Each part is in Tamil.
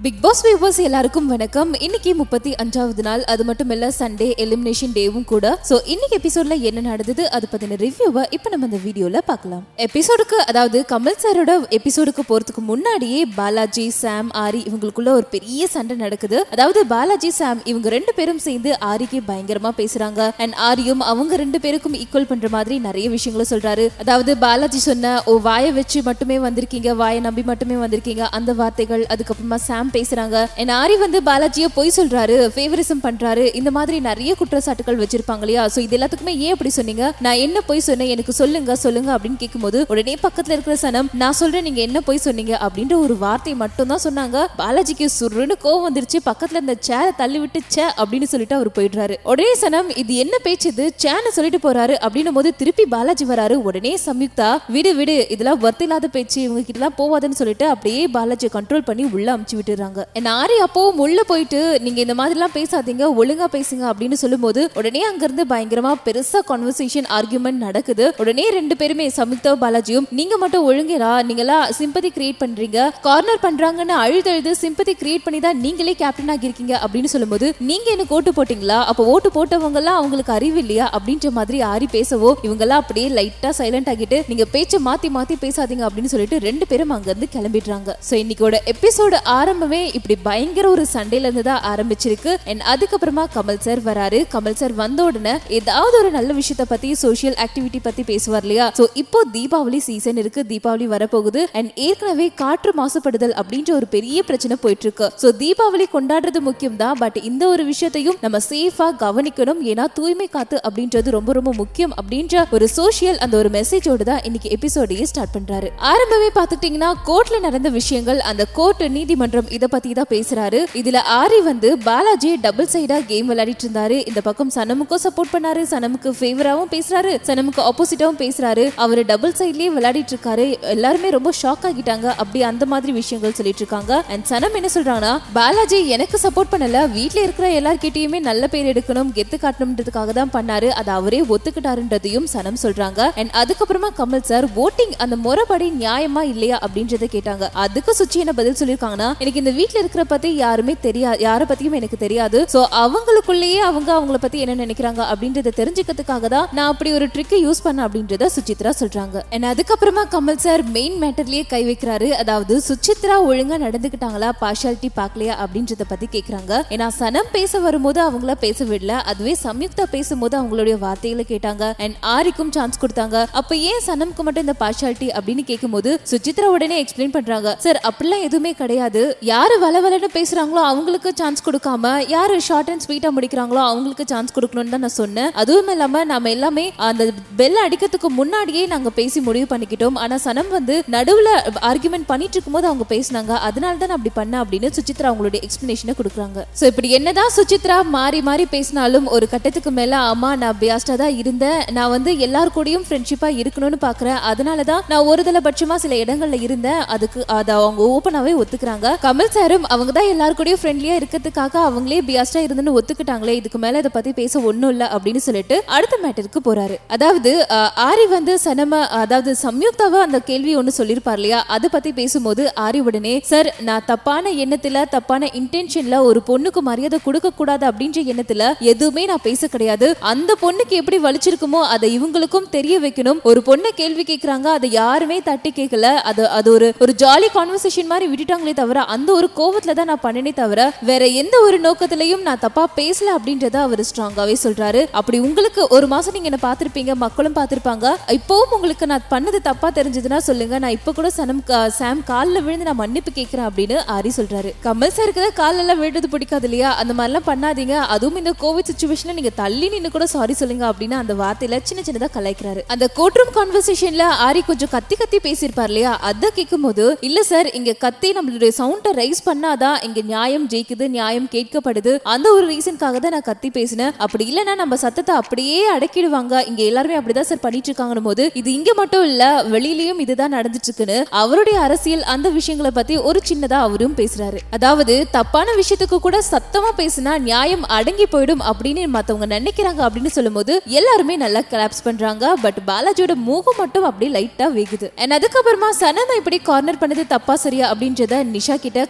பிக் பாஸ் வியூவர்ஸ் எல்லாருக்கும் வணக்கம் இன்னைக்கு முப்பத்தி அஞ்சாவது நாள் அது மட்டும் இல்ல சண்டே எலிமினேஷன் டேவும் கூட சோ இன்னைக்கு எபிசோட்ல என்ன நடந்தது அது பத்தின ரிவ்யூவை இப்ப நம்ம இந்த வீடியோல பார்க்கலாம் எபிசோடுக்கு அதாவது கமல் சாரோட எபிசோடுக்கு போறதுக்கு முன்னாடியே பாலாஜி சாம் ஆரி இவங்களுக்குள்ள ஒரு பெரிய சண்டை நடக்குது அதாவது பாலாஜி சாம் இவங்க ரெண்டு பேரும் சேர்ந்து ஆரிக்கு பயங்கரமா பேசுறாங்க அண்ட் ஆரியும் அவங்க ரெண்டு பேருக்கும் ஈக்குவல் பண்ற மாதிரி நிறைய விஷயங்களை சொல்றாரு அதாவது பாலாஜி சொன்ன ஓ வாயை வச்சு மட்டுமே வந்திருக்கீங்க வாயை நம்பி மட்டுமே வந்திருக்கீங்க அந்த வார்த்தைகள் அதுக்கப்புறமா சாம் பேசுறாங்க என் ஆரி வந்து பாலாஜிய பொய் சொல்றாரு ஃபேவரிசம் பண்றாரு இந்த மாதிரி நிறைய குற்றச்சாட்டுகள் வச்சிருப்பாங்க இல்லையா சோ இது எல்லாத்துக்குமே ஏன் அப்படி சொன்னீங்க நான் என்ன பொய் சொன்னேன் எனக்கு சொல்லுங்க சொல்லுங்க அப்படின்னு கேட்கும்போது உடனே பக்கத்துல இருக்கிற சனம் நான் சொல்றேன் நீங்க என்ன பொய் சொன்னீங்க அப்படின்ற ஒரு வார்த்தை மட்டும் தான் சொன்னாங்க பாலாஜிக்கு சுருன்னு கோவம் வந்துருச்சு பக்கத்துல இருந்த சேரை தள்ளி விட்டு சே அப்படின்னு சொல்லிட்டு அவர் போயிடுறாரு உடனே சனம் இது என்ன பேச்சு இது சேன்னு சொல்லிட்டு போறாரு அப்படின்னும் போது திருப்பி பாலாஜி வராரு உடனே சம்யுக்தா விடு விடு இதெல்லாம் ஒர்த் இல்லாத பேச்சு இவங்க கிட்ட எல்லாம் போவாதுன்னு சொல்லிட்டு அப்படியே பாலாஜியை கண்ட்ரோல் பண்ணி உள்ள அமுச்சு விட்டுறாங்க என் ஆரி அப்பவும் உள்ள போயிட்டு நீங்க இந்த மாதிரி எல்லாம் பேசாதீங்க ஒழுங்கா பேசுங்க அப்படின்னு சொல்லும்போது உடனே அங்க இருந்து பயங்கரமா பெருசா கான்வர்சேஷன் ஆர்குமெண்ட் நடக்குது உடனே ரெண்டு பேருமே சம்யுக்தா பாலாஜியும் நீங்க மட்டும் ஒழுங்கேரா நீங்களா சிம்பதி கிரியேட் பண்றீங்க கார்னர் பண்றாங்கன்னு அழுதழுது சிம்பதி கிரியேட் பண்ணி தான் நீங்களே கேப்டன் ஆகிருக்கீங்க அப்படின்னு சொல்லும்போது நீங்க எனக்கு ஓட்டு போட்டீங்களா அப்ப ஓட்டு போட்டவங்க எல்லாம் அவங்களுக்கு அறிவு இல்லையா அப்படின்ற மாதிரி ஆரி பேசவோ இவங்க எல்லாம் அப்படியே லைட்டா சைலண்ட் ஆகிட்டு நீங்க பேச்ச மாத்தி மாத்தி பேசாதீங்க அப்படின்னு சொல்லிட்டு ரெண்டு பேரும் அங்க இருந்து கிளம்பிடுறாங்க சோ இன்னைக்கோட எபிசோடு ஆரம்பமே இப்படி பயங்கர ஒரு சண்டையில இருந்து தான் ஆரம்பிச்சிருக்கு அண்ட் அதுக்கப்புறமா கமல் சார் வராரு கமல் சார் வந்த உடனே ஏதாவது ஒரு நல்ல விஷயத்த பத்தி சோஷியல் ஆக்டிவிட்டி பத்தி பேசுவார் இல்லையா சோ இப்போ தீபாவளி சீசன் இருக்கு தீபாவளி வரப்போகுது அண்ட் ஏற்கனவே காற்று மாசுபடுதல் அப்படின்ற ஒரு பெரிய பிரச்சனை போயிட்டு இருக்கு சோ தீபாவளி கொண்டாடுறது முக்கியம் தான் பட் இந்த ஒரு விஷயத்தையும் நம்ம சேஃபா கவனிக்கணும் ஏன்னா தூய்மை காத்து அப்படின்றது ரொம்ப ரொம்ப முக்கியம் அப்படின்ற ஒரு சோஷியல் அந்த ஒரு மெசேஜோட தான் இன்னைக்கு எபிசோடையே ஸ்டார்ட் பண்றாரு ஆரம்பமே பாத்துக்கிட்டீங்கன்னா கோர்ட்ல நடந்த விஷயங்கள் அந்த கோர்ட் நீதிமன்றம் இத பத்தி தான் பேசுறாரு இதுல ஆரி வந்து பாலாஜி டபுள் சைடா கேம் விளையாடிட்டு இருந்தாரு இந்த பக்கம் சனமுக்கும் சப்போர்ட் பண்ணாரு சனமுக்கு ஃபேவராவும் பேசுறாரு சனமுக்கு ஆப்போசிட்டாவும் பேசுறாரு அவர் டபுள் சைட்லயே விளையாடிட்டு இருக்காரு எல்லாருமே ரொம்ப ஷாக் ஆகிட்டாங்க அப்படி அந்த மாதிரி விஷயங்கள் சொல்லிட்டு இருக்காங்க அண்ட் சனம் என்ன சொல்றாங்கன்னா பாலாஜி எனக்கு சப்போர்ட் பண்ணல வீட்ல இருக்கிற எல்லார்கிட்டயுமே நல்ல பேர் எடுக்கணும் கெத்து காட்டணும்ன்றதுக்காக தான் பண்ணாரு அதை அவரே ஒத்துக்கிட்டாருன்றதையும் சனம் சொல்றாங்க அண்ட் அதுக்கப்புறமா கமல் சார் ஓட்டிங் அந்த முறைப்படி நியாயமா இல்லையா அப்படின்றத கேட்டாங்க அதுக்கு சுச்சி என்ன பதில் சொல்லியிருக்காங்கன்னா எனக்கு இந்த வீட்ல இருக்கிற பத்தி யாருமே தெரியாது யாரை பத்தியும் எனக்கு தெரியாது சோ அவங்களுக்குள்ளேயே அவங்க அவங்கள பத்தி என்ன நினைக்கிறாங்க அப்படின்றத தெரிஞ்சுக்கிறதுக்காக தான் நான் அப்படி ஒரு ட்ரிக்கை யூஸ் பண்ண அப்படின்றத சுசித்ரா சொல்றாங்க அண்ட் அதுக்கப்புறமா கமல் சார் மெயின் மேட்டர்லயே கை வைக்கிறாரு அதாவது சுசித்ரா ஒழுங்கா நடந்துக்கிட்டாங்களா பார்ஷாலிட்டி பார்க்கலையா அப்படின்றத பத்தி கேக்குறாங்க ஏன்னா சனம் பேச வரும்போது அவங்கள பேச விடல அதுவே சம்யுக்தா பேசும்போது அவங்களுடைய வார்த்தைகளை கேட்டாங்க அண்ட் ஆரிக்கும் சான்ஸ் கொடுத்தாங்க அப்ப ஏன் சனம்க்கு மட்டும் இந்த பார்ஷாலிட்டி அப்படின்னு கேட்கும்போது சுசித்ரா உடனே எக்ஸ்பிளைன் பண்றாங்க சார் அப்படிலாம் எதுவுமே கிடையாது யாரு வள வளன்னு பேசுறாங்களோ அவங்களுக்கு சான்ஸ் கொடுக்காம யாரு ஷார்ட் அண்ட் ஸ்வீட்டா முடிக்கிறாங்களோ அவங்களுக்கு சான்ஸ் கொடுக்கணும்னு தான் நான் சொன்னேன் அதுவும் இல்லாம நாம எல்லாமே அந்த பெல் அடிக்கிறதுக்கு முன்னாடியே நாங்க பேசி முடிவு பண்ணிக்கிட்டோம் ஆனா சனம் வந்து நடுவுல ஆர்குமெண்ட் பண்ணிட்டு இருக்கும்போது அவங்க பேசினாங்க அதனால தான் நான் அப்படி பண்ணேன் அப்படின்னு சுசித்ரா அவங்களுடைய எக்ஸ்பிளனேஷனை கொடுக்குறாங்க சோ இப்படி என்னதான் சுசித்ரா மாறி மாறி பேசினாலும் ஒரு கட்டத்துக்கு மேல அம்மா நான் பியாஸ்டா தான் இருந்தேன் நான் வந்து எல்லார் கூடயும் ஃப்ரெண்ட்ஷிப்பா இருக்கணும்னு பாக்குறேன் அதனால தான் நான் ஒருதலை பட்சமா சில இடங்கள்ல இருந்தேன் அதுக்கு அதை அவங்க ஓப்பனாவே ஒத்துக்கிறாங்க கமல் சாரும் அவங்க தான் எல்லாரு கூடயும் ஃப்ரெண்ட்லியா இருக்கிறதுக்காக அவங்களே பியாஸ்டா இருந்துன்னு ஒத்துக்கிட்டாங்களே இதுக்கு மேல இதை பத்தி பேச ஒண்ணும் இல்ல அப்படின்னு சொல்லிட்டு அடுத்த மேட்டருக்கு போறாரு அதாவது அஹ், ஆரி வந்து சனம அதாவது சம்யுக்தாவை அந்த கேள்வி ஒண்ணு சொல்லியிருப்பார் இல்லையா அதை பத்தி பேசும்போது ஆரி உடனே சார் நான் தப்பான எண்ணத்துல தப்பான இன்டென்ஷன்ல ஒரு பொண்ணுக்கு மரியாதை கொடுக்க கூடாது அப்படின்ற எண்ணத்துல எதுவுமே நான் பேச கிடையாது அந்த பொண்ணுக்கு எப்படி வலிச்சிருக்குமோ அதை இவங்களுக்கும் தெரிய வைக்கணும் ஒரு பொண்ணை கேள்வி கேட்கறாங்க அதை யாருமே தட்டி கேட்கல அது அது ஒரு ஒரு ஜாலி கான்வர்சேஷன் மாதிரி விட்டுட்டாங்களே தவிர அந்த ஒரு கோவத்துல தான் நான் பண்ணனே தவிர வேற எந்த ஒரு நோக்கத்திலையும் நான் தப்பா பேசல அப்படின்றத அவர் ஸ்ட்ராங்காவே சொல்றாரு அப்படி உங்களுக்கு ஒரு மாசம் நீங்க என்ன பார்த்திருப்பீங்க மக்களும் பார்த்திருப்பாங்க இப்பவும் உங்களுக்கு நான் பண்ணது தப்பா தெரிஞ்சதுன்னா சொல்லுங்க நான் இப்ப கூட சனம் கா- சாம் காலில் விழுந்து நான் மன்னிப்பு கேட்கிறேன் அப்படின்னு ஆரி சொல்றாரு கமல் சாருக்கு தான் கால்ல எல்லாம் விழுறது பிடிக்காது இல்லையா அந்த மாதிரிலாம் பண்ணாதீங்க அதுவும் இந்த கோவிட் சுச்சுவேஷன்ல நீங்க தள்ளி நின்னு கூட சாரி சொல்லுங்க அப்படின்னு அந்த வார்த்தையில சின்ன சின்னதா கலாய்க்கிறாரு அந்த கோர்ட்ரூம் கான்வர்சேஷன்ல ஆரி கொஞ்சம் கத்தி கத்தி பேசியிருப்பார் இல்லையா அதை கேட்கும் போது இல்ல சார் இங்க கத்தி நம்மளுடைய சவுண்டை ரைஸ் பண்ணாதான் இங்க நியாயம் ஜெயிக்குது நியாயம் கேட்கப்படுது அந்த ஒரு ரீசனுக்காக தான் நான் கத்தி பேசினேன் அப்படி இல்லைன்னா நம்ம சத்தத்தை அப்படியே அடக்கிடுவாங்க இங்க எல்லாருமே அப்படிதான் சார் பண்ணிட்டு இருக்காங்கன்னு போது இது இங்க மட்டும் இல்ல வெளியிலயும் இதுதான் நடந்துட்டு இருக்குன்னு அவருடைய அரசியல் அந்த விஷயங்களை பத்தி ஒரு சின்னதா அவரும் பேசுறாரு அதாவது தப்பான விஷயத்துக்கு கூட சத்தமா பேசினா நியாயம் அடங்கி போயிடும் அப்படின்னு மத்தவங்க நினைக்கிறாங்க அப்படின்னு சொல்லும்போது எல்லாருமே நல்லா கிளாப்ஸ் பண்றாங்க பட் பாலாஜியோட மூகம் மட்டும் அப்படியே லைட்டா வேகுது அண்ட் அதுக்கப்புறமா சனமை இப்படி கார்னர் பண்ணது தப்பா சரியா அப்படின்றத நிஷா கிட்ட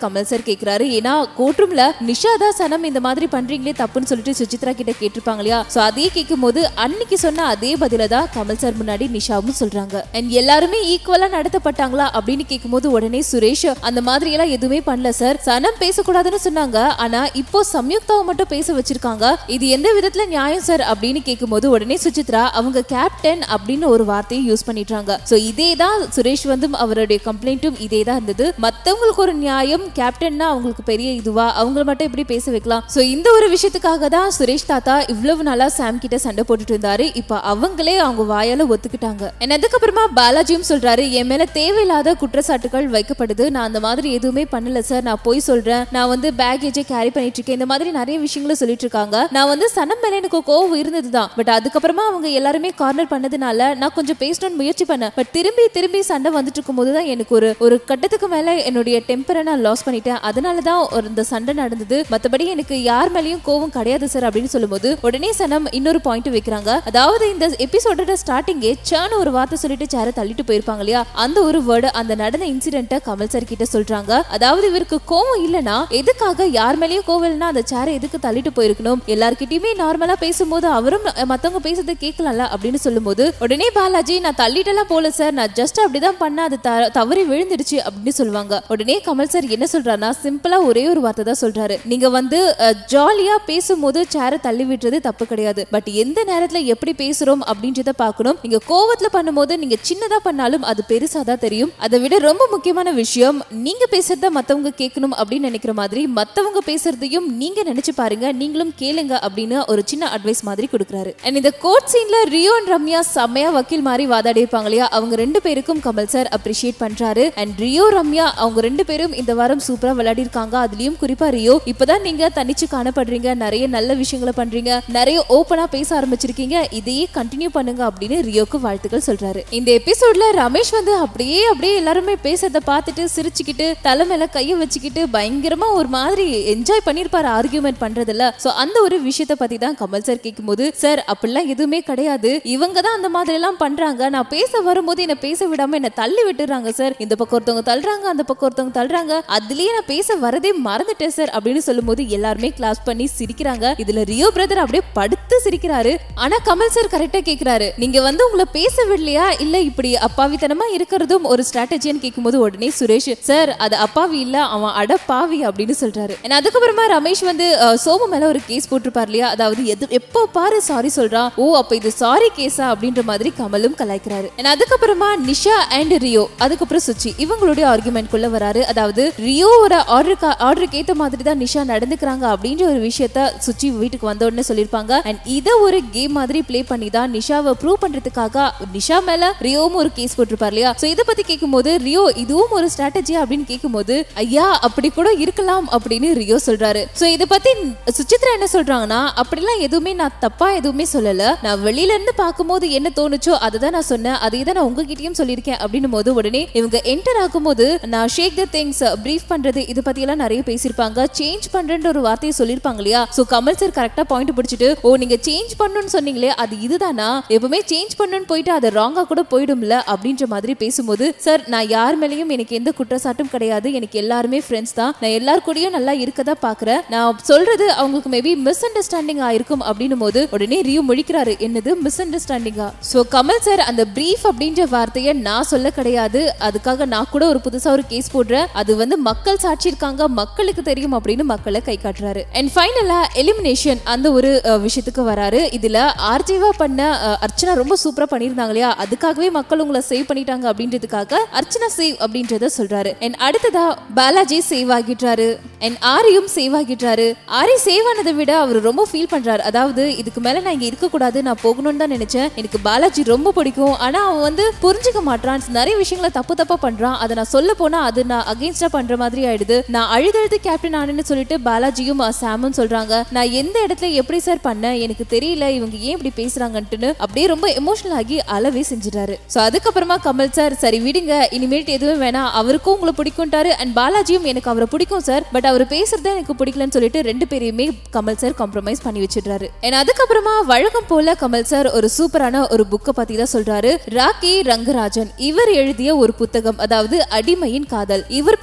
கமல் சார் கேக்குறாரு ஏன்னா கோர்ட் ரூம்ல நிஷாதா சனம் இந்த மாதிரி பண்றீங்களே தப்புன்னு சொல்லிட்டு சுசித்ரா கிட்ட கேட்டிருப்பாங்க இல்லையா சோ அதே கேட்கும் போது அன்னைக்கு சொன்ன அதே பதில தான் கமல் சார் முன்னாடி நிஷாவும் சொல்றாங்க அண்ட் எல்லாருமே ஈக்குவலா நடத்தப்பட்டாங்களா அப்படின்னு கேட்கும்போது உடனே சுரேஷ் அந்த மாதிரி எல்லாம் எதுவுமே பண்ணல சார் சனம் பேசக்கூடாதுன்னு சொன்னாங்க ஆனா இப்போ சம்யுக்தாவை மட்டும் பேச வச்சிருக்காங்க இது எந்த விதத்துல நியாயம் சார் அப்படின்னு கேட்கும்போது உடனே சுசித்ரா அவங்க கேப்டன் அப்படின்னு ஒரு வார்த்தையை யூஸ் பண்ணிட்டாங்க சோ இதே தான் சுரேஷ் வந்து அவருடைய கம்ப்ளைண்ட்டும் இதே தான் இருந்தது மத்தவங்களுக்கு ஒரு நியாயம் கேப்டன்னா அவங்களுக்கு பெரிய இதுவா அவங்க மட்டும் எப்படி பேச வைக்கலாம் சோ இந்த ஒரு விஷயத்துக்காக தான் சுரேஷ் தாத்தா இவ்வளவு நாளா சாம் கிட்ட சண்டை போட்டுட்டு இருந்தாரு இப்ப அவங்களே அவங்க வாயால ஒத்துக்கிட்டாங்க And அதுக்கப்புறமா பாலாஜியும் சொல்றாரு என் மேல தேவையில்லாத குற்றச்சாட்டுகள் வைக்கப்படுது நான் அந்த மாதிரி எதுவுமே பண்ணல சார் நான் போய் சொல்றேன் நான் வந்து பேகேஜை கேரி பண்ணிட்டு இருக்கேன் இந்த மாதிரி நிறைய விஷயங்களை சொல்லிட்டு இருக்காங்க நான் வந்து சனம் மேல எனக்கு கோவம் இருந்ததுதான் பட் அதுக்கப்புறமா அவங்க எல்லாருமே கார்னர் பண்ணதுனால நான் கொஞ்சம் பேசணும்னு முயற்சி பண்ணேன் பட் திரும்பி திரும்பி சண்டை வந்துட்டு இருக்கும் போதுதான் எனக்கு ஒரு ஒரு கட்டத்துக்கு மேல என்னுடைய டெம்பரை நான் லாஸ் பண்ணிட்டேன் அதனால தான் ஒரு இந்த சண்டை நடந்தது மத்தபடி எனக்கு யார் மேலயும் கோவம் கிடையாது சார் அப்படின்னு சொல்லும்போது உடனே சனம் இன்னொரு பாயிண்ட் வைக்கிறாங்க அதாவது இந்த எபிசோடோட ஸ்டார்டிங்கே சான்னு ஒரு வார்த்தை சொல்லிட்டு சேர தள்ளிட்டு போயிருப்பாங்க இல்லையா அந்த ஒரு வேர்டு அந்த நடந்த இன்சிடென்ட்டை கமல் சார் கிட்ட சொல்றாங்க அதாவது இவருக்கு கோவம் இல்லனா எதுக்காக யார் மேலயும் கோவம் இல்லைன்னா அந்த சேரை எதுக்கு தள்ளிட்டு போயிருக்கணும் எல்லார்கிட்டயுமே நார்மலா பேசும்போது அவரும் அஹ், மத்தவங்க பேசுறதை கேட்கலாம்ல அப்படின்னு சொல்லும்போது உடனே பாலாஜி நான் தள்ளிட்டெல்லாம் போல சார் நான் ஜஸ்ட் அப்படிதான் பண்ண அது த- தவறி விழுந்துடுச்சு அப்படின்னு சொல்லுவாங்க உடனே கமல் சார் என்ன சொல்றாருன்னா சிம்பிளா ஒரே ஒரு வார்த்தை தான் சொல்றாரு நீங்க வந்து ஜாலியா பேசும்போது சேரை தள்ளி விட்டுறது தப்பு கிடையாது பட் எந்த நேரத்துல எப்படி பேசுறோம் அப்படின்றத பார்க்கணும் நீங்க கோவத்துல பண்ணும்போது நீங்க சின்னதா பண்ணாலும் அது பெருசா தான் தெரியும் அதை விட ரொம்ப முக்கியமான விஷயம் நீங்க பேசுறத மத்தவங்க கேட்கணும் அப்படின்னு நினைக்கிற மாதிரி மத்தவங்க பேசுறதையும் நீங்க நினைச்சு பாருங்க நீங்களும் கேளுங்க அப்படின்னு ஒரு சின்ன அட்வைஸ் மாதிரி கொடுக்குறாரு அண்ட் இந்த கோர்ட் சீன்ல ரியோ அண்ட் ரம்யா செம்மையா வக்கீல் மாதிரி வாதாடி இருப்பாங்க இல்லையா அவங்க ரெண்டு பேருக்கும் கமல் சார் அப்ரிஷியேட் பண்றாரு அண்ட் ரியோ ரம்யா அவங்க ரெண்டு பேரும் இந்த வாரம் சூப்பரா விளையாடி இருக்காங்க அதுலயும் குறிப்பா ரியோ இப்பதான் நீங்க தனிச்சு காணப்படுறீங்க நிறைய நல்ல விஷயங்களை பண்றீங்க நிறைய ஓப்பனா பேச ஆரம்பிச்சிருக்கீங்க இதையே கண்டினியூ பண்ணுங்க அப்படின்னு ரியோக்கு வாழ்த்துக்கள் சொல்றாரு இந்த எபிசோட்ல ரமேஷ் வந்து அப்படியே அப்படியே எல்லாருமே பேசுறத பார்த்துட்டு சிரிச்சுக்கிட்டு தலை மேல கைய வச்சுக்கிட்டு பயங்கரமா ஒரு மாதிரி என்ஜாய் பண்ணிருப்பாரு ஆர்கியூமெண்ட் பண்றதுல சோ அந்த ஒரு விஷயத்த பத்தி தான் கமல் சார் கேட்கும்போது சார் அப்படிலாம் எதுவுமே கிடையாது இவங்க தான் அந்த மாதிரி எல்லாம் பண்றாங்க நான் பேச வரும்போது என்ன பேச விடாம என்ன தள்ளி விட்டுறாங்க சார் இந்த பக்கம் ஒருத்தவங்க தள்ளுறாங்க அந்த பக்கம் ஒருத்தவங்க தள்ளுறாங்க அதுலயே நான் பேச வரதே மறந்துட்டேன் சார் அப்படின்னு சொல்லும்போது எல்லாருமே கிளாஸ் பண்ணி சிரிக்கிறாங்க இதுல ரியோ பிரதர் அப்படியே படுத்து சிரிக்கிறாரு ஆனா கமல் சார் கரெக்டா கேக்குறாரு நீங்க வந்து உங்களை பேச விடலையா இல்ல இப்படி அப்பாவித்தனமா இருக்கிறதும் ஒரு ஸ்ட்ராட்டஜின்னு கேட்கும்போது உடனே சுரேஷ் சார் அது அப்பாவி இல்ல அவன் அடப்பாவி அப்படின்னு சொல்றாரு And அதுக்கப்புறமா ரமேஷ் வந்து அஹ், சோமு மேல ஒரு கேஸ் போட்டிருப்பார் இல்லையா அதாவது எது எப்போ பாரு சாரி சொல்றான் ஓ அப்ப இது சாரி கேஸா அப்படின்ற மாதிரி கமலும் கலாய்க்கிறாரு And அதுக்கப்புறமா நிஷா அண்ட் ரியோ அதுக்கப்புறம் சுச்சி இவங்களுடைய ஆர்குமெண்ட் குள்ள வராரு அதாவது ரியோவோட ஆர்டருக்கு ஆர்டருக்கு ஏத்த மாதிரி தான் நிஷா நடந்துக்கிறாங்க அப்படின்ற ஒரு விஷயத்த சுச்சி வீட்டுக்கு வந்த உடனே சொல்லியிருப்பாங்க அண்ட் இதை ஒரு கேம் மாதிரி ப்ளே பண்ணி தான் நிஷாவை ப்ரூவ் பண்றதுக்காக நிஷா மேல ரியோவும் ஒரு கேஸ் போட்டிருப்பார் இல்லையா சோ இதை பத்தி கேட்கும்போது ரியோ இதுவும் ஒரு ஸ்ட்ராட்டஜி அப்படின்னு கேட்கும்போது ஐயா அப்படி கூட இருக்கலாம் அப்படின்னு ரியோ சொல்றாரு சோ இதை பத்தி சுசித்ரா என்ன சொல்றாங்கன்னா அப்படிலாம் எதுவுமே நான் தப்பா எதுவுமே சொல்லல நான் வெளியில இருந்து பார்க்கும்போது என்ன தோணுச்சோ அதை தான் நான் சொன்னேன் அதே தான் நான் உங்ககிட்டயும் சொல்லியிருக்கேன் அப்படின்னும் போது உடனே இவங்க என்டர் ஆகும்போது நான் ஷேக் த திங்ஸ் ப்ரீஃப் பண்றது இது பத்தி எல்லாம் நிறைய பேசியிருப்பாங்க சேஞ்ச் பண்றேன்ற ஒரு வார்த்தையை சொல்லியிருப்பாங்க இல்லையா சோ கமல் சார் கரெக்டா பாயிண்ட் பிடிச்சிட்டு ஓ நீங்க சேஞ்ச் பண்ணணும்னு சொன்னீங்களே அது இதுதானா எப்பவுமே சேஞ்ச் பண்ணணும்னு போயிட்டு அது ராங்கா கூட போயிடும்ல அப்படின்ற மாதிரி பேசும்போது சார் நான் யார் மேலேயும் எனக்கு எந்த குற்றச்சாட்டும் கிடையாது எனக்கு எல்லாருமே ஃப்ரெண்ட்ஸ் தான் நான் எல்லார் கூடயும் நல்லா இருக்கதா பாக்குறேன் நான் சொல்றது அவங்களுக்கு மேபி மிஸ் அண்டர்ஸ்டாண்டிங் ஆயிருக்கும் அப்படின்னும் போது உடனே ரியோ முழிக்கிறாரு என்னது மிஸ் அண்டர்ஸ்டாண்டிங்கா சோ கமல் சார் அந்த பிரீஃப் அப்படின்ற வார்த்தையை நான் சொல்ல கிடையாது அதுக்காக நான் கூட ஒரு புதுசா ஒரு கேஸ் போடுறேன் அது வந்து மக்கள் சாட்சி இருக்காங்க மக்களுக்கு தெரியும் அப்படின்னு மக்களை கை காட்டுறாரு அண்ட் ஃபைனலா எலிமினேஷன் அந்த ஒரு அஹ், விஷயத்துக்கு வராரு இதுல ஆர்ஜேவா பண்ண அஹ், அர்ச்சனா ரொம்ப சூப்பரா பண்ணியிருந்தாங்க இல்லையா அதுக்காகவே மக்கள் உங்களை சேவ் பண்ணிட்டாங்க அப்படின்றதுக்காக அர்ச்சனா சேவ் அப்படின்றத சொல்றாரு அண்ட் அடுத்ததா பாலாஜி சேவ் ஆகிட்டாரு அண்ட் ஆரியும் சேவ் ஆகிட்டாரு ஆரி சேவ் ஆனதை விட அவர் ரொம்ப ஃபீல் பண்றாரு அதாவது இதுக்கு மேல நான் இங்க இருக்க கூடாது நான் போகணும்னு தான் நினைச்சேன் எனக்கு பாலாஜி ரொம்ப பிடிக்கும் ஆனா அவன் வந்து புரிஞ்சுக்க மாட்டான் நிறைய விஷயங்களை தப்பு தப்பா பண்றான் அதை நான் சொல்ல போனா அது நான் அகைன்ஸ்டா பண்ற மாதிரி ஆயிடுது நான் அழுதழுது கேப்டன் ஆனேன்னு சொல்லிட்டு பாலாஜியும் அஹ், சாமும் சொல்றாங்க நான் எந்த இடத்துல எப்படி சார் பண்ணேன் எனக்கு தெரியல இவங்க ஏன் இப்படி பேசுறாங்கன்ட்டுன்னு அப்படியே ரொம்ப எமோஷனல் ஆகி அளவே செஞ்சிட்டாரு சோ அதுக்கப்புறமா கமல் சார் சரி விடுங்க இனிமேட்டு எதுவும் வேணாம் அவருக்கும் உங்களை பிடிக்கும்ட்டாரு அண்ட் பாலாஜியும் எனக்கு அவரை பிடிக்கும் சார் பட் அவர் பேசுறது எனக்கு பிடிக்கலன்னு சொல்லிட்டு ரெண்டு பேரையுமே கமல் சார் காம்ப்ரமைஸ் பண்ணி வச்சிடுறாரு அண்ட் அதுக்கப்புறமா வழக்கம் போல கமல் சார் ஒரு சூப்பரான ஒரு புக்கை பத்தி தான் சொல்றாரு ராக்கி ரங்கராஜன் இவர் எழுதிய ஒரு புத்தகம் அதாவது அடிமையின் காதல் இவர் பார்த்துக்கிட்டீங்கன்னா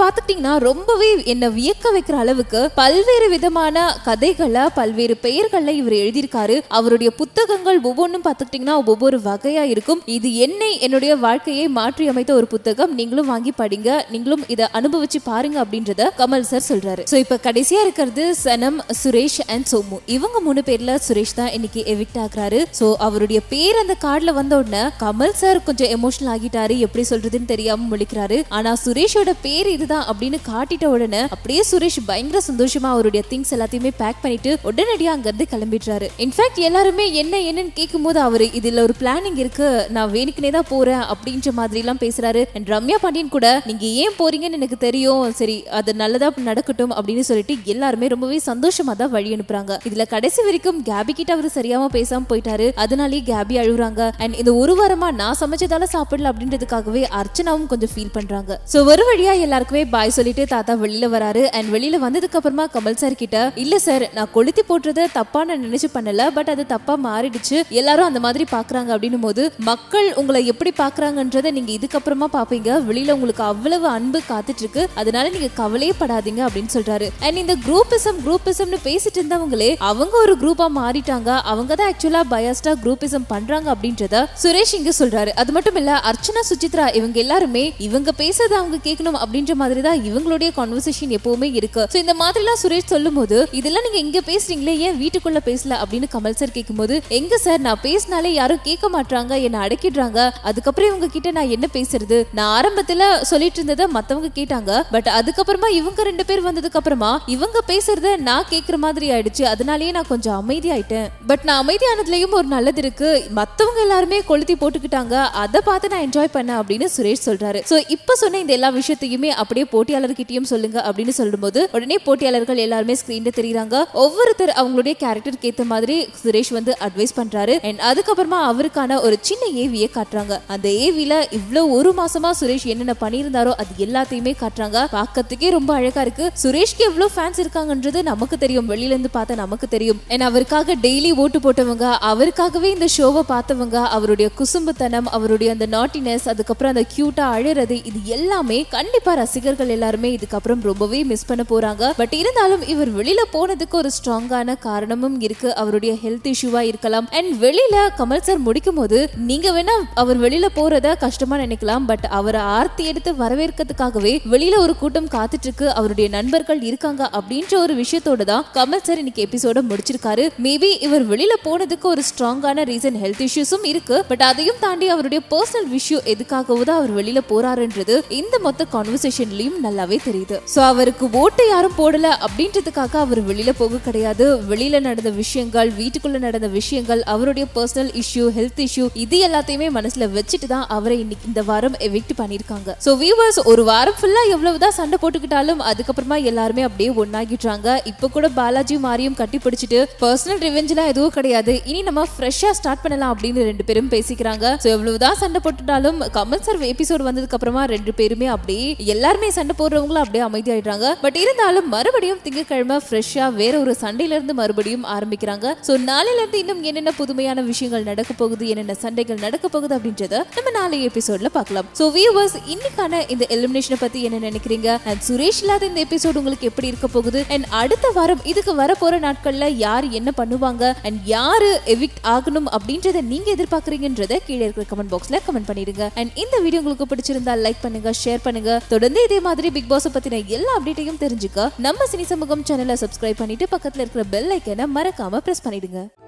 பாத்தீங்கன்னா ரொம்பவே என்ன வியக்க வைக்கிற அளவுக்கு பல்வேறு விதமான கதைகளை பல்வேறு பெயர்கள்ல இவர் எழுதியிருக்காரு அவருடைய புத்தகங்கள் ஒவ்வொன்றும் பார்த்துக்கிட்டீங்கன்னா ஒவ்வொரு வகையா இருக்கும் இது என்னை என்னுடைய வாழ்க்கையை மாற்றி அமைத்த ஒரு புத்தகம் நீங்களும் வாங்கி படிங்க நீங்களும் இதை அனுபவிச்சு பாருங்க அப்படின்றத கமல் சார் சொல்றாரு சோ இப்ப கடைசியா இருக்கிறது சனம் சுரேஷ் அண்ட் சோமு இவங்க மூணு பேர்ல சுரேஷ் தான் இன்னைக்கு எவிக்ட் ஆகுறாரு சோ அவருடைய பேர் அந்த கார்டுல வந்த உடனே கமல் சார் கொஞ்சம் எமோஷனல் ஆகிட்டாரு எப்படி சொல்றதுன்னு தெரியாம முழிக்கிறாரு ஆனா சுரேஷோட பேர் இதுதான் அப்படின்னு காட்டிட்ட உடனே அப்படியே சுரேஷ் பயங்கர சந்தோஷமா அவருடைய திங்ஸ் எல்லாத்தையுமே பேக் பண்ணிட்டு உடனடியா அங்க இருந்து கிளம்பிடுறாரு இன்ஃபேக்ட் எல்லாருமே என்ன என்னன்னு கேட்கும் போது அவரு இதுல ஒரு பிளானிங் இருக்கு நான் வேணுக்குனே தான் போறேன் அப்படின்ற மாதிரி எல்லாம் பேசுறாரு அண்ட் ரம்யா பாண்டியன் கூட நீங்க ஏன் போறீங்கன்னு எனக்கு தெரியும் சரி அது நல்லதா நடக்கட்டும் அப்படின்னு சொல்லிட்டு எல்லாருமே ரொம்பவே சந்தோஷமா தான் வழி அனுப்புறாங்க இதுல கடைசி வரைக்கும் கேபி கிட்ட அவரு சரியாம பேசாம போயிட்டாரு அதனாலேயே கேபி அழுகுறாங்க அண்ட் இந்த ஒரு வாரமா நான் சமைச்சதால சாப்பிடல அப்படின்றதுக்காகவே அர்ச்சனாவும் கொஞ்சம் ஃபீல் பண்றாங்க சோ ஒரு வழியா எல்லாருக்குமே பாய் சொல்லிட்டு தாத்தா வெளியில வராரு அண்ட் வெளியில வந்ததுக்கு அப்புறமா கமல் சார் கிட்ட இல்ல சார் நான் கொளுத்தி போட்டுறத தப்பா நான் நினைச்சு பண்ணல பட் அது தப்பா மாறிடுச்சு எல்லாரும் அந்த மாதிரி பாக்குறாங்க அப்படின்னும் போது மக்கள் உங்களை எப்படி பாக்குறாங்கன்றத நீங்க இதுக்கப்புறமா பாப்பீங்க வெளியில உங்களுக்கு அவ்வளவு அன்பு காத்துட்டு இருக்கு அதனால நீங்க கவலையே படாதீங்க அப்படின்னு சொல்றாரு அண்ட் இந்த குரூப்பிசம் குரூப்பிசம்னு பேசிட்டு இருந்தவங்களே அவங்க ஒரு குரூப்பா மாறிட்டாங்க அவங்க தான் ஆக்சுவலா பயாஸ்டா குரூப்பிசம் பண்றாங்க அப்படின்றத சுரேஷ் இங்க சொல்றாரு அது மட்டும் இல்ல அர்ச்சனா சுசித்ரா இவங்க எல்லாருமே இவங்க பேசுறத அவங்க கேட்கணும் அப்படின்ற மாதிரி தான் இவங்களுடைய கான்வர்சேஷன் எப்பவுமே இருக்கு சோ இந்த மாதிரிலாம் சுரேஷ் சொல்லும் போது இதெல்லாம் நீங்க இங்க பேசுறீங்களே ஏன் வீட்டுக்குள்ள பேசல அப்படின்னு கமல் சார் கேட்கும்போது எங்க சார் நான் பேசினாலே யாரும் கேட்க மாட்டாங்க என்ன அடக்கிடுறாங்க அதுக்கப்புறம் இவங்க கிட்ட நான் என்ன பேசுறது நான் ஆரம்பத்துல சொல்லிட்டு இருந்ததை மத்தவங்க கேட்டாங்க பட் அதுக்கப்புறமா இவங்க ரெண்டு பேர் வந்ததுக்கு அப்புறமா இவங்க பேசுறத நான் கேக்குற மாதிரி ஆயிடுச்சு அதனாலேயே நான் கொஞ்சம் அமைதியாயிட்டேன் பட் நான் அமைதியானதுலயும் ஒரு நல்லது இருக்கு மத்தவங்க எல்லாருமே கொளுத்தி போட்டுக்கிட்டாங்க அதை பார்த்து நான் என்ஜாய் பண்ணேன் அப்படின்னு சுரேஷ் சொல்றாரு சோ இப்ப சொன்ன இந்த எல்லா விஷயத்தையுமே அப்படியே போட்டியாளர்கிட்டயும் சொல்லுங்க அப்படின்னு சொல்லும்போது உடனே போட்டியாளர்கள் எல்லாருமே ஸ்கிரீன்ல தெரியுறாங்க ஒவ்வொருத்தர் அவங்களுடைய கேரக்டருக்கு ஏத்த மாதிரி சுரேஷ் வந்து அட்வைஸ் பண்றாரு அண்ட் அதுக்கப்புறமா அவருக்கான ஒரு சின்ன ஏவியை காட்டுறாங்க அந்த ஏவில இவ்வளவு ஒரு மாசமா சுரேஷ் என்னென்ன பண்ணியிருந்தாரோ அது எல்லாத்தையுமே காட்டுறாங்க பார்க்கறதுக்கே ரொம்ப அழகா இருக்கு சுரேஷ்க்கு எவ்வளவு ஃபேன்ஸ் இருக்காங்கன்றது நமக்கு தெரியும் வெளியில இருந்து பார்த்தா நமக்கு தெரியும் அண்ட் அவருக்காக டெய்லி ஓட்டு போட்டவங்க அவருக்காகவே இந்த ஷோவை பார்த்தவங்க அவருடைய குசும்புத்தனம் அவருடைய அந்த நாட்டினஸ் அதுக்கப்புறம் அந்த கியூட்டா அழறது இது எல்லாமே கண்டிப்பா ரசிகர்கள் எல்லாருமே இதுக்கப்புறம் ரொம்பவே மிஸ் பண்ண போறாங்க பட் இருந்தாலும் இவர் வெளியில போனதுக்கு ஒரு ஸ்ட்ராங்கான காரணமும் இருக்கு அவருடைய ஹெல்த் இஷ்யூவா இருக்கலாம் அண்ட் வெளியில கமல் சார் முடிக்கும் போது நீங்க வேணா அவர் வெளியில போறத கஷ்டமா நினைக்கலாம் பட் அவரை ஆர்த்தி எடுத்து வரவேற்கிறதுக்காகவே வெளியில ஒரு கூட்டம் காத்துட்டு இருக்கு அவருடைய நண்பர்கள் இருக்காங்க அப்படின்ற ஒரு விஷயத்தோட தான் கமல் சார் இன்னைக்கு எபிசோட முடிச்சிருக்காரு மேபி இவர் வெளியில போனதுக்கு ஒரு ஸ்ட்ராங்கான ரீசன் ஹெல்த் இஷ்யூஸும் இருக்கு பட் அதையும் தாண்டி அவருடைய பர்சனல் விஷயம் எதுக்காகவோ தான் அவர் வெளியில போறாருன்றது இந்த மொத்த கான்வர்சேஷன்லயும் நல்லாவே தெரியுது சோ அவருக்கு ஓட்டு யாரும் போடல அப்படின்றதுக்காக அவர் வெளியில போக கிடையாது வெளியில நடந்த விஷயங்கள் வீட்டுக்குள்ள நடந்த விஷயங்கள் அவருடைய பர்சனல் இஷ்யூ ஹெல்த் இஷ்யூ இது எல்லாத்தையுமே மனசுல வச்சுட்டு தான் அவரை இன்னைக்கு இந்த வாரம் எவிக்ட் பண்ணிருக்காங்க சோ வியூவர்ஸ் ஒரு வாரம் ஃபுல்லா எவ்வளவுதான் சண்டை போட்டுக்கிட்டாலும் அதுக்கப்புறமா எல்லாருமே அப்படியே ஒன்னாகிட்டாங்க இப்ப கூட பாலாஜி மாரியும் கட்டி பிடிச்சிட்டு பர்சனல் ரிவெஞ்ச்லாம் எதுவும் கிடையாது இனி நம்ம ஃப்ரெஷ்ஷா ஸ்டார்ட் பண்ணலாம் அப்படின்னு ரெண்டு பேரும் பேசிக்கிறாங்க சோ எவ்வளவுதான் சண்டை போட்டுட்டாலும் கமல் சார் எபிசோட் வந்ததுக்கு அப்புறமா ரெண்டு பேருமே அப்படியே எல்லாருமே சண்டை போடுறவங்களும் அப்படியே அமைதியாயிடுறாங்க பட் இருந்தாலும் மறுபடியும் திங்கட்கிழமை ஃப்ரெஷ்ஷா வேற ஒரு சண்டையில இருந்து மறுபடியும் ஆரம்பிக்கிறாங்க சோ நாளையில இருந்து இன்னும் என்னென்ன புதுமையான விஷயங்கள் நடக்க போகுது என்னென்ன சண்டைகள் நடக்க போகுது அப்படின்றத நம்ம நாளைய எபிசோட்ல பார்க்கலாம் சோ வியூவர்ஸ் இன்னைக்கான இந்த எலிமினேஷனை பத்தி என்ன நினைக்கிறீங்க அண்ட் சுரேஷ் இல்லாத இந்த எபிசோட் உங்களுக்கு எப்படி இருக்க போகுது அண்ட் அடுத்த வாரம் இதுக்கு வர போற நாட்கள்ல யார் என்ன பண்ணுவாங்க அண்ட் யாரு எவிக்ட் ஆகணும் அப்படின்றத நீங்க எதிர்பார்க்கறீங்கன்றத கீழே இருக்கிற கமெண்ட் பாக்ஸ்ல கமெண்ட் பண்ணிடுங்க அண்ட் இந்த வீடியோ உங்களுக்கு பிடிச்சிருந்தா லைக் பண்ணுங்க ஷேர் பண்ணுங்க தொடர்ந்து இதே மாதிரி பிக் பாஸ் பத்தின எல்லா அப்டேட்டையும் தெரிஞ்சுக்க நம்ம சினி சமூகம் சேனலை சப்ஸ்கிரைப் பண்ணிட்டு பக்கத்துல இருக்கிற பெல் ஐக்கனை மறக்காம பிரஸ் பண்ணிடுங்க